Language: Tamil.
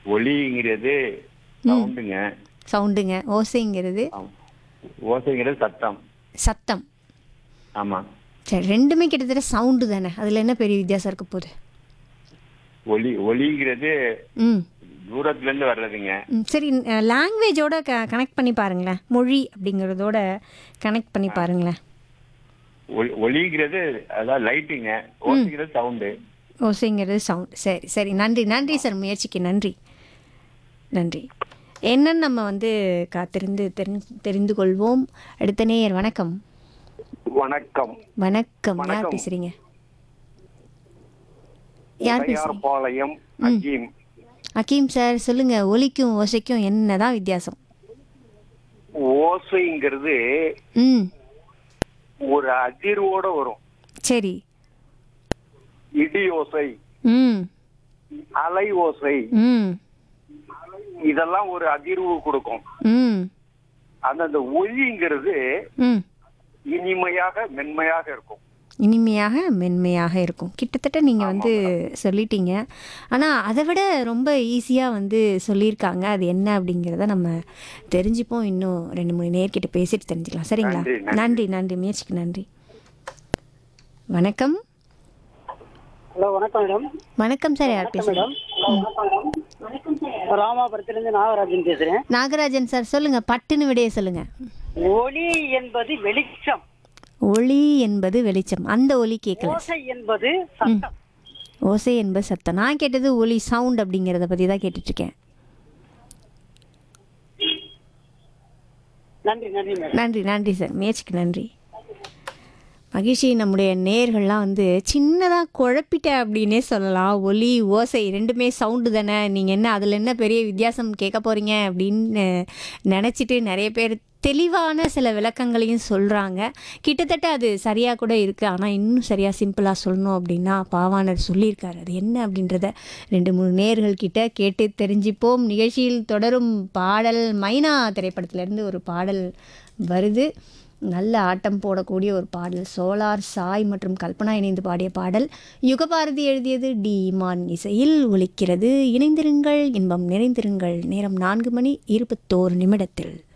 ஒலிங்கிறது சவுண்டுங்க சவுண்டுங்க ஓசைங்கிறது ஆமா. ஓசைங்கிறது சத்தம் சத்தம் ஆமா சரி ரெண்டுமே கிட்டத்தட்ட சவுண்டு தானே அதில் என்ன பெரிய வித்தியாசம் இருக்க போகுது ஒலி ஒலிங்கிறது ம் தூரத்துல இருந்து வர்றதுங்க ம், சரி லாங்குவேஜோட க கனெக்ட் பண்ணி பாருங்களேன் மொழி அப்படிங்கிறதோட கனெக்ட் பண்ணி பாருங்களேன் ஒலி- ஒலிங்கிறது அதான் லைட்டுங்க ஓசைங்கிறது சவுண்டு ஓசைங்கிறது சவுண்ட் சரி சரி நன்றி நன்றி சார் முயற்சிக்கு நன்றி நன்றி என்னன்னு நம்ம வந்து காத்திருந்து தெரிந்து தெரிந்து கொள்வோம் அடுத்த நேயர் வணக்கம் வணக்கம் வணக்கம் யார் வணக்கம். பேசுறீங்க யார் பேசுறீங்க பாளையம் அஜீம் அகீம் சார் சொல்லுங்க ஒலிக்கும் ஓசைக்கும் என்னதான் வித்தியாசம் ஓசைங்கிறது ம் ஒரு அதிர்வோட வரும் சரி இடி ஓசை ம் அலை ஓசை ம் இதெல்லாம் ஒரு அதிர்வு கொடுக்கும் ம் அந்த அந்த ஒலிங்கிறது ம் இனிமையாக மென்மையாக இருக்கும் இனிமையாக மென்மையாக இருக்கும் கிட்டத்தட்ட நீங்கள் வந்து சொல்லிட்டீங்க ஆனால் அதை விட ரொம்ப ஈஸியாக வந்து சொல்லியிருக்காங்க அது என்ன அப்படிங்கிறத நம்ம தெரிஞ்சுப்போம் இன்னும் ரெண்டு மூணு நேர்கிட்ட பேசிட்டு தெரிஞ்சுக்கலாம் சரிங்களா நன்றி, நன்றி. நன்றி நன்றி முயற்சிக்கு நன்றி வணக்கம் ஹலோ வணக்கம் மேடம் வணக்கம் சார் யார் பேசுகிறீங்க ராமாபுரத்திலிருந்து நாகராஜன் பேசுறேன் நாகராஜன் சார் சொல்லுங்க பட்டுன்னு விடைய சொல்லுங்க ஒளி என்பது வெளிச்சம் ஒளி என்பது வெளிச்சம் அந்த ஒலி கேட்கல ஓசை என்பது சத்தம் ஓசை என்பது சத்தம் நான் கேட்டது ஒலி சவுண்ட் அப்படிங்கிறத பற்றி தான் கேட்டுட்ருக்கேன் நன்றி நன்றி மேடம் நன்றி நன்றி சார் முயற்சிக்கு நன்றி மகிழ்ச்சி நம்முடைய நேர்கள்லாம் வந்து சின்னதாக குழப்பிட்டேன் அப்படின்னே சொல்லலாம் ஒலி ஓசை ரெண்டுமே சவுண்டு தானே நீங்கள் என்ன அதில் என்ன பெரிய வித்தியாசம் கேட்க போகிறீங்க அப்படின்னு நினச்சிட்டு நிறைய பேர் தெளிவான சில விளக்கங்களையும் சொல்கிறாங்க கிட்டத்தட்ட அது சரியாக கூட இருக்குது ஆனால் இன்னும் சரியாக சிம்பிளாக சொல்லணும் அப்படின்னா பாவாணர் சொல்லியிருக்காரு அது என்ன அப்படின்றத ரெண்டு மூணு நேர்கள் கிட்ட கேட்டு தெரிஞ்சுப்போம் நிகழ்ச்சியில் தொடரும் பாடல் மைனா திரைப்படத்திலேருந்து ஒரு பாடல் வருது நல்ல ஆட்டம் போடக்கூடிய ஒரு பாடல் சோலார் சாய் மற்றும் கல்பனா இணைந்து பாடிய பாடல் யுகபாரதி எழுதியது டி இமான் இசையில் ஒலிக்கிறது இணைந்திருங்கள் இன்பம் நிறைந்திருங்கள் நேரம் நான்கு மணி இருபத்தோரு நிமிடத்தில்